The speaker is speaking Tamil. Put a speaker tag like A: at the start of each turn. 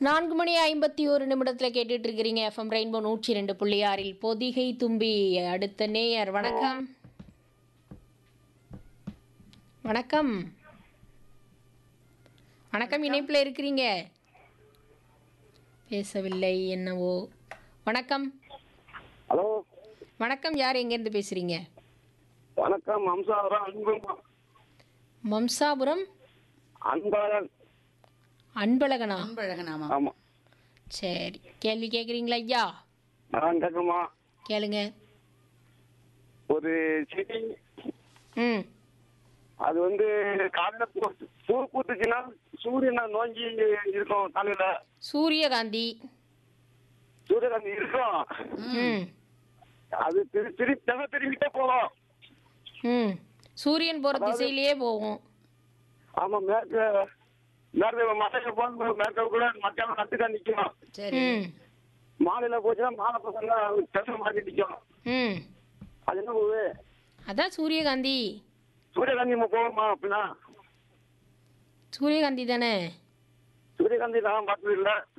A: நான்கு மணி ஐம்பத்தி ஒரு நிமிடத்தில் கேட்டுட்டு இருக்கிறீங்க எஃப்எம் ரெயின்போ நூற்றி ரெண்டு புள்ளி ஆறில் பொதிகை தும்பி அடுத்த நேயர் வணக்கம் வணக்கம் வணக்கம் இணைப்பில் இருக்கிறீங்க பேசவில்லை என்னவோ வணக்கம்
B: ஹலோ
A: வணக்கம் யார் எங்கேருந்து பேசுகிறீங்க
B: வணக்கம் அம்சாவரம் அன்பு
A: மம்சாபுரம்
B: அன்பாளன்
A: அன்பழகனா
C: அன்பழகனாமா
B: ஆமா
A: சரி கேள்வி கேட்குறீங்களா ஐயா
B: நான் கேட்குமா
A: கேளுங்க
B: ஒரு செடி
A: ம்
B: அது வந்து காலையில பூ பூ பூத்துச்சுன்னா சூரியனை நோங்கி இருக்கும் காலையில
A: சூரியகாந்தி
B: சூரியகாந்தி இருக்கும்
A: ம்
B: அது திரு திரு திசை திரும்பிட்டே போகும்
A: ம் சூரியன் போகிற திசையிலேயே போகும்
B: ஆமா மேற்கு மேற்கு மலையில போகும்போது மேற்க கூட மத்தியானம் நட்டுக்கா நிக்கும்
C: சரி
A: ம்
B: மாலையில போச்சுன்னா மாலை பசங்க திசை மாறி நிக்கும்
A: ம்
B: அது என்ன பூவு
A: அதான் சூரியகாந்தி
B: சூரியகாந்தி போகுமா அப்படின்னா
A: சூரியகாந்தி தானே
B: சூரியகாந்தி நான் பார்த்தது இல்லை